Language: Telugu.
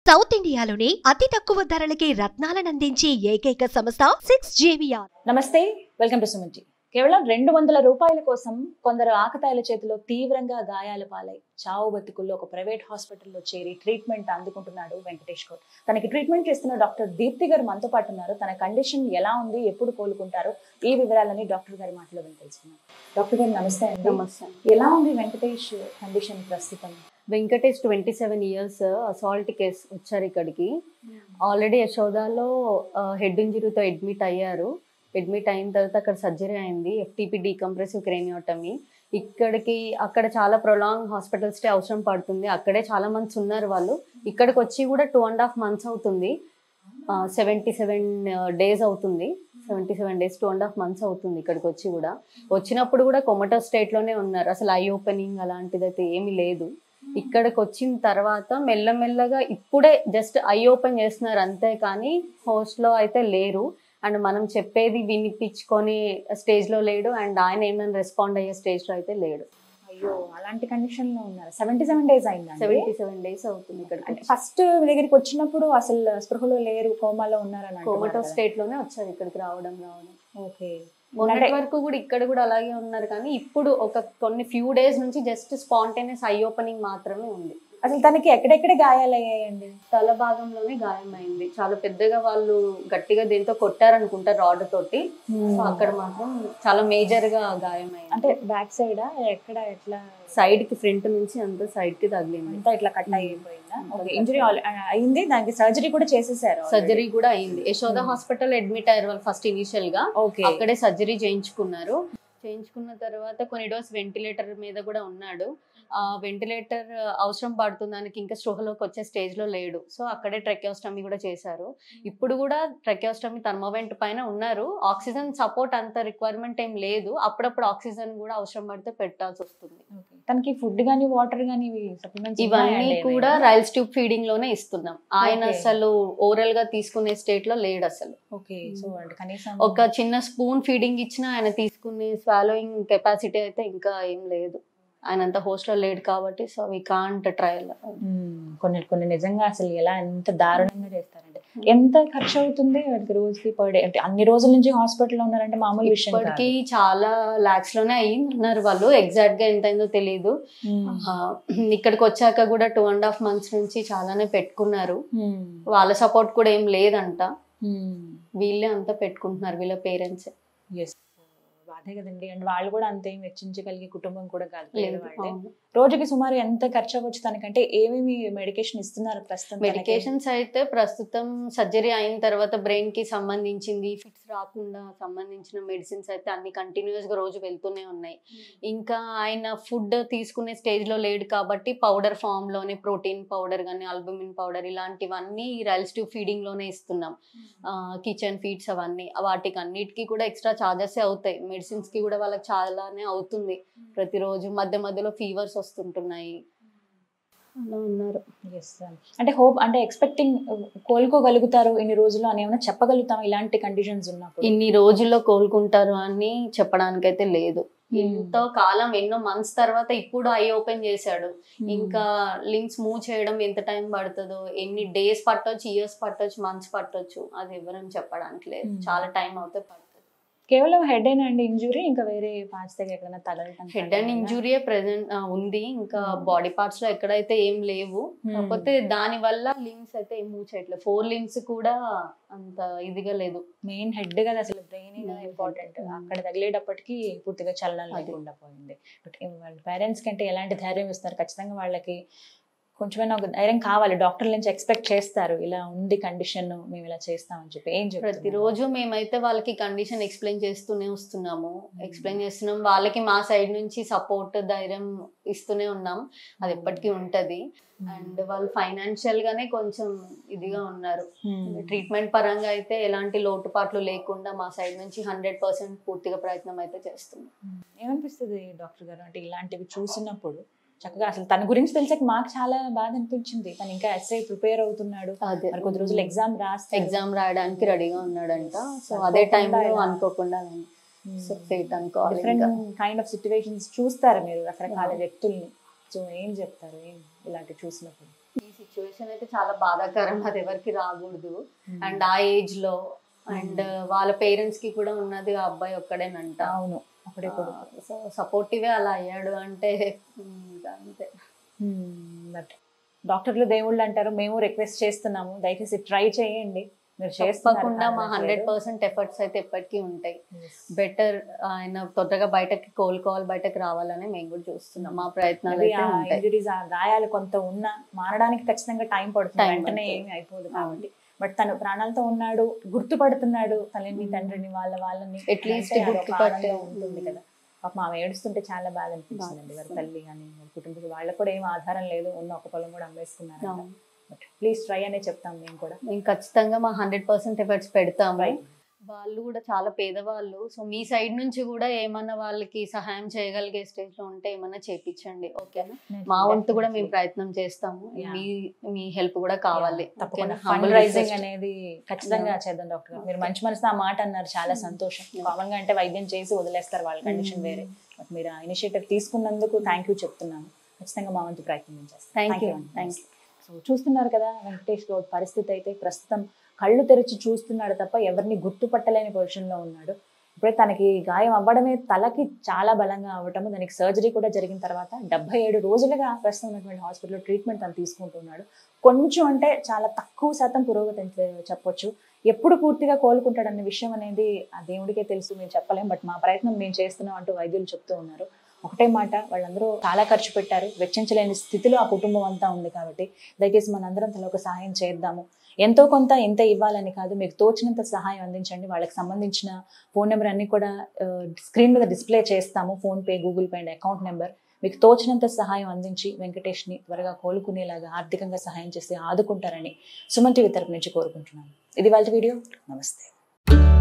సౌత్ ఇండియాలోనే అతి తక్కువ ధరలకి రత్నాలనందించే ఏకైక సంస్థ సిక్స్ జేవిఆర్ నమస్తే వెల్కమ్ టు సుమంటి కేవలం రెండు వందల రూపాయల కోసం కొందరు ఆకతాయిల చేతిలో తీవ్రంగా గాయాల పాలై చావు బతుకుల్లో ఒక ప్రైవేట్ హాస్పిటల్లో చేరి ట్రీట్మెంట్ అందుకుంటున్నాడు వెంకటేష్ గౌడ్ తనకి ట్రీట్మెంట్ చేస్తున్న డాక్టర్ దీప్తి గారు మనతో పాటు ఉన్నారు తన కండిషన్ ఎలా ఉంది ఎప్పుడు కోలుకుంటారు ఈ వివరాలని డాక్టర్ గారి మాటలో విని తెలుసుకున్నాం డాక్టర్ గారు నమస్తే అండి నమస్తే ఎలా ఉంది వెంకటేష్ కండిషన్ ప్రస్తుతం Venkatesh twenty seven years assault case వచ్చారు ఇక్కడికి ఆల్రెడీ యశోదాలో హెడ్ ఇంజరీతో అడ్మిట్ అయ్యారు అడ్మిట్ అయిన తర్వాత అక్కడ సర్జరీ అయింది ఎఫ్టీపీ డీకంప్రెసివ్ క్రేనియోటమీ ఇక్కడికి అక్కడ చాలా ప్రొలాంగ్ హాస్పిటల్ స్టే అవసరం పడుతుంది అక్కడే చాలా మంత్స్ ఉన్నారు వాళ్ళు ఇక్కడికి వచ్చి కూడా టూ అండ్ హాఫ్ మంత్స్ అవుతుంది సెవెంటీ సెవెన్ డేస్ అవుతుంది seventy seven days two and half months అవుతుంది ఇక్కడికి వచ్చి కూడా వచ్చినప్పుడు కూడా కొమటో స్టేట్లోనే ఉన్నారు అసలు ఐ ఓపెనింగ్ అలాంటిది అయితే ఏమీ లేదు ఇక్కడికి వచ్చిన తర్వాత మెల్లమెల్లగా ఇప్పుడే జస్ట్ ఐ ఓపెన్ చేస్తున్నారు అంతే కానీ హోస్ట్లో అయితే లేరు అండ్ మనం చెప్పేది వినిపించుకొని స్టేజ్లో లేడు అండ్ ఆయన ఏమైనా రెస్పాండ్ అయ్యే స్టేజ్లో అయితే లేడు అయ్యో అలాంటి కండిషన్ లో ఉన్నారు సెవెంటీ సెవెన్ డేస్ అయిందండి సెవెంటీ సెవెన్ డేస్ అవుతుంది ఇక్కడికి అంటే ఫస్ట్ మీ దగ్గరికి వచ్చినప్పుడు అసలు స్పృహలో లేరు కోమాలో ఉన్నారని కోమటో స్టేట్లోనే వచ్చారు ఇక్కడికి రావడం రావడం ఓకే మొన్నటి వరకు కూడా ఇక్కడ కూడా అలాగే ఉన్నారు కానీ ఇప్పుడు ఒక కొన్ని ఫ్యూ డేస్ నుంచి జస్ట్ స్పాంటేనియస్ ఐ ఓపెనింగ్ మాత్రమే ఉంది అసలు తనకి ఎక్కడెక్కడ గాయాలయ్యాయండి తల భాగంలోనే గాయమైంది చాలా పెద్దగా వాళ్ళు గట్టిగా దీంతో కొట్టారనుకుంటా రాడ్ తోటి సో అక్కడ మాత్రం చాలా మేజర్ గా గాయమైంది అంటే బ్యాక్ సైడ్ ఎక్కడ ఎట్లా సైడ్ కి ఫ్రంట్ నుంచి అంతా సైడ్ కి తగిలింది అంతా ఇట్లా కట్ అయిపోయిందా ఓకే ఇంజరీ అయింది దానికి సర్జరీ కూడా చేసేసారు సర్జరీ కూడా అయింది యశోద హాస్పిటల్ అడ్మిట్ అయ్యారు వాళ్ళు ఫస్ట్ ఇనిషియల్ గా ఓకే అక్కడే సర్జరీ చేయించుకున్నారు చేయించుకున్న తర్వాత కొన్ని డోస్ వెంటిలేటర్ మీద కూడా ఉన్నాడు ఆ వెంటిలేటర్ అవసరం పడుతుంది దానికి ఇంకా స్పృహలోకి వచ్చే స్టేజ్ లో లేడు సో అక్కడే ట్రెక్యోస్టమీ కూడా చేశారు ఇప్పుడు కూడా ట్రెక్యోస్టమీ థర్మోవెంట్ పైన ఉన్నారు ఆక్సిజన్ సపోర్ట్ అంత రిక్వైర్మెంట్ ఏం లేదు అప్పుడప్పుడు ఆక్సిజన్ కూడా అవసరం పడితే పెట్టాల్సి వస్తుంది తనకి ఫుడ్ గానీ వాటర్ గానీ సప్లిమెంట్స్ ఇవన్నీ కూడా రైల్స్ ట్యూబ్ ఫీడింగ్ లోనే ఇస్తున్నాం ఆయన Okay. అసలు ఓరల్ గా తీసుకునే స్టేట్ లో లేడు అసలు ఓకే సో అంటే కనీసం ఒక చిన్న స్పూన్ ఫీడింగ్ ఇచ్చినా ఆయన తీసుకునే స్వాలోయింగ్ కెపాసిటీ అయితే ఇంకా ఏం లేదు ఆయన అంత హోస్టల్ లేడు కాబట్టి so we can't trial hmm. కొన్ని కొన్ని నిజంగా అసలు ఎలా ఎంత దారుణంగా చేస్తారంటే ఎంత ఖర్చు అవుతుంది వాళ్ళకి రోజుకి పర్ డే అంటే అన్ని రోజుల నుంచి హాస్పిటల్లో ఉన్నారంటే మామూలు విషయం కాదు. ఇప్పటికి చాలా లాక్స్ లోనే అయ్యింది అన్నారు వాళ్ళు ఎగ్జాక్ట్ గా ఎంత అయిందో తెలియదు మ్మ్. ఆ, ఇక్కడికి వచ్చాక కూడా టూ అండ్ హాఫ్ మంత్స్ నుంచి చాలానే పెట్టుకున్నారు మ్మ్. వాళ్ళ సపోర్ట్ కూడా ఏం లేదంట మ్మ్. వీళ్ళే అంతా పెట్టుకుంటున్నారు వీళ్ళ పేరెంట్స్ ఎస్ బాధే కదండి అండ్ వాళ్ళు కూడా అంత ఏం వెచ్చించగలిగే కుటుంబం కూడా కాదు లేదు పేదవాళ్ళే. అవును. రోజుకి సుమారు ఎంత ఖర్చు అవ్వచ్చు తనకంటే ఏమేమి మెడికేషన్ ఇస్తున్నారు ప్రస్తుతం తనకి? మెడికేషన్స్ అయితే ప్రస్తుతం సర్జరీ అయిన తర్వాత బ్రెయిన్ కి సంబంధించింది ఫిట్స్ రాకుండా సంబంధించిన మెడిసిన్స్ అయితే అన్ని కంటిన్యూస్ గా రోజు వెళ్తూనే ఉన్నాయి ఇంకా ఆయన ఫుడ్ తీసుకునే స్టేజ్ లో లేడు కాబట్టి పౌడర్ ఫామ్ లోనే ప్రోటీన్ పౌడర్ కానీ అల్బమిన్ పౌడర్ ఇలాంటివన్నీ రైల్స్ ట్యూబ్ ఫీడింగ్ లోనే ఇస్తున్నాం కిచెన్ ఫీడ్స్ అవన్నీ వాటికి అన్నిటికీ కూడా ఎక్స్ట్రా చార్జెస్ అవుతాయి మెడిసిన్స్ కి కూడా వాళ్ళకి చాలానే అవుతుంది ప్రతిరోజు మధ్య మధ్యలో ఫీవర్స్ వస్తుంటున్నాయి అలా ఉన్నారు Yes, ma'am. అంటే హోప్ అంటే ఎక్స్పెక్టింగ్ కోలుకోగలుగుతారు ఇన్ని రోజులు అని ఏమైనా చెప్పగలుగుతాం ఇలాంటి కండిషన్స్ ఉన్నప్పుడు ఇన్ని రోజుల్లో కోలుకుంటారు అని చెప్పడానికైతే లేదు Hmm. ఎంతో కాలం ఎన్నో మంత్స్ తర్వాత ఇప్పుడు ఐ ఓపెన్ చేశాడు Hmm. ఇంకా లింక్స్ మూవ్ చేయడం ఎంత టైం పడుతుందో ఎన్ని డేస్ పట్టొచ్చు ఇయర్స్ పట్టొచ్చు మంత్స్ పట్టొచ్చు అది ఎవరని చెప్పడానికి లేదు Hmm. చాలా టైం అవుతే పడుతుంది కేవలం హెడ్ అయిన అండి ఇంజురీ ఇంకా వేరే పార్ట్స్ దగ్గర ఎక్కడైనా తగలటం హెడ్ అండ్ ఇంజురీ ప్రెసెంట్ ఉంది ఇంకా Hmm. బాడీ పార్ట్స్ లో ఎక్కడైతే ఏం లేవు Hmm. కాకపోతే దాని వల్ల లింక్స్ అయితే ఏం మూవ్ చేయట్లేదు ఫోర్ లింక్స్ కూడా అంత ఇదిగా లేదు మెయిన్ హెడ్ కదా అసలు బ్రెయిన్ Main ఇంపార్టెంట్ head. అక్కడ తగిలేటప్పటికి పూర్తిగా చలనం అది. లేకుండా పోయింది బట్ వాళ్ళ పేరెంట్స్ కంటే ఎలాంటి ధైర్యం ఇస్తారు ఖచ్చితంగా వాళ్ళకి కొంచెమైనా ఒక ధైర్యం కావాలి డాక్టర్ నుంచి ఎక్స్పెక్ట్ చేస్తారు ఇలా ఉంది కండిషన్ మేము ఇలా చేస్తామని చెప్పి ఏం చెప్తారు ప్రతిరోజు మేమైతే వాళ్ళకి కండిషన్ ఎక్స్ప్లెయిన్ చేస్తూనే వస్తున్నాము ఎక్స్ప్లెయిన్ చేస్తున్నాం వాళ్ళకి మా సైడ్ నుంచి సపోర్ట్ ధైర్యం ఇస్తూనే ఉన్నాం అది ఎప్పటికీ ఉంటది అండ్ వాళ్ళు ఫైనాన్షియల్ గానే కొంచెం ఇదిగా ఉన్నారు ట్రీట్మెంట్ పరంగా అయితే ఎలాంటి లోటుపాట్లు లేకుండా మా సైడ్ నుంచి హండ్రెడ్ పర్సెంట్ పూర్తిగా ప్రయత్నం అయితే చేస్తున్నాం ఏమనిపిస్తుంది డాక్టర్ గారు అంటే ఇలాంటివి చూసినప్పుడు చక్కగా అసలు తన గురించి తెలిసాక మాకు చాలా బాధ అనిపించింది తను ఇంకా ఎస్ఐ ప్రిపేర్ అవుతున్నాడు అదే మరి కొద్ది రోజులు ఎగ్జామ్ రాస్తే ఎగ్జామ్ రాయడానికి రెడీగా ఉన్నాడంట సో అదే టైంలో అనుకోకుండా సో ఫేట్ అనుకోవాలి డిఫరెంట్ ఇంకా. కైండ్ ఆఫ్ సిచ్యువేషన్స్ చూస్తారు మీరు రకరకాల వ్యక్తుల్ని సో ఏం చెప్తారు ఏం ఇలాంటి చూసినప్పుడు ఈ సిచ్యువేషన్ అయితే చాలా బాధాకరం అది ఎవరికి రాకూడదు అండ్ ఆ ఏజ్ లో అండ్ వాళ్ళ పేరెంట్స్ కి కూడా ఉన్నది ఆ అబ్బాయి ఒక్కడేనంట అవును ఒకడే కూడా సో సపోర్టివే అలా అయ్యాడు అంటే ఇంకా అంతే బట్ డాక్టర్లు దేవుళ్ళు అంటారు మేము రిక్వెస్ట్ చేస్తున్నాము దయచేసి ట్రై చేయండి మీరు చేస్తున్నారు తప్పకుండా మా కాదనట్లేదు. హండ్రెడ్ పర్సెంట్ ఎఫర్ట్స్ అయితే ఎప్పటికీ ఉంటాయి బెటర్ ఆయన తొందరగా బయటకి కోలుకోవాలి బయటకు రావాలని మేము కూడా చూస్తున్నాం మా ప్రయత్నాలు Maybe అయితే ఆ ఉంటాయి ఇంజురీస్ ఆ గాయాలు కొంత ఉన్నా మారడానికి ఖచ్చితంగా టైం పడుతుంది Time వెంటనే పడుతుంది. ఏమీ అయిపోదు కాబట్టి బట్ తను ప్రాణాలతో ఉన్నాడు గుర్తుపడుతున్నాడు తల్లిని తండ్రిని వాళ్ళ వాళ్ళని At least అంటే అదొక గుర్తుపట్టే- ఆనందం ఉంటుంది కదా పాప ఆమె ఏడుస్తుంటే చాలా బాధ అనిపించిందండి వారి తల్లి కానీ వాళ్ళ కుటుంబం వాళ్ళకి కూడా ఏం ఆధారం లేదు ఉన్న ఒక పొలం కూడా అమ్మేసుకున్నారు అవును. బట్ ప్లీజ్ ట్రై అనే చెప్తాం మేము కూడా మేము ఖచ్చితంగా మా హండ్రెడ్ పర్సెంట్ ఎఫర్ట్స్ పెడతాము Right. వాళ్ళు కూడా చాలా పేదవాళ్ళు సో మీ సైడ్ నుంచి కూడా ఏమన్నా వాళ్ళకి సహాయం చేయగలిగే స్టేజ్ లో ఉంటే ఏమన్నా చేపించండి ఓకేనా మా వంతు కూడా మేము ప్రయత్నం చేస్తాము Yeah. మీ మీ హెల్ప్ కూడా కావాలి తప్పకుండా ఓకేనా? Humble fund raising request. అనేది ఖచ్చితంగా చేద్దాం డాక్టర్ గారు మీరు మంచి మనసు ఆ మాట అన్నారు చాలా సంతోషం కామన్ గా అంటే వైద్యం చేసి వదిలేస్తారు వాళ్ళ కండిషన్ వేరే బట్ మీరు ఆ ఇనిషియేటివ్ తీసుకున్నందుకు థ్యాంక్ యూ చెప్తున్నాను ఖచ్చితంగా మా వంతు ప్రయత్నం చేస్తాం Thank you, thank you. So చూస్తున్నారు కదా వెంకటేష్ గౌడ్ పరిస్థితి అయితే ప్రస్తుతం కళ్ళు తెరిచి చూస్తున్నాడు తప్ప ఎవరిని గుర్తుపట్టలేని పొజిషన్ లో ఉన్నాడు ఇప్పుడే తనకి గాయం అవ్వడమే తలకి చాలా బలంగా అవ్వటము దానికి సర్జరీ కూడా జరిగిన తర్వాత డెబ్బై ఏడు రోజులుగా ప్రస్తుతం ఉన్నటువంటి హాస్పిటల్లో ట్రీట్మెంట్ తను తీసుకుంటున్నాడు కొంచెం అంటే చాలా తక్కువ శాతం పురోగతి అని చె- చెప్పొచ్చు ఎప్పుడు పూర్తిగా కోలుకుంటాడన్న విషయం అనేది ఆ దేవుడికే తెలుసు మేము చెప్పలేం బట్ మా ప్రయత్నం మేము చేస్తున్నాం అంటూ వైద్యులు చెప్తూ ఉన్నారు ఒకటే మాట వాళ్ళందరూ చాలా ఖర్చు పెట్టారు వెచ్చించలేని స్థితిలో ఆ కుటుంబం అంతా ఉంది కాబట్టి దయచేసి మనందరం తల ఒక సహాయం చేద్దాము ఎంతో కొంత ఎంత ఇవ్వాలని కాదు మీకు తోచినంత సహాయం అందించండి వాళ్ళకి సంబంధించిన ఫోన్ నెంబర్ అన్ని కూడా స్క్రీన్ మీద డిస్ప్లే చేస్తాము PhonePe Google Pay and account number మీకు తోచినంత సహాయం అందించి వెంకటేష్ని త్వరగా కోలుకునేలాగా ఆర్థికంగా సహాయం చేసి ఆదుకుంటారని సుమన్ టీవీ తరపు నుంచి కోరుకుంటున్నాను ఇది వాళ్ళ వీడియో నమస్తే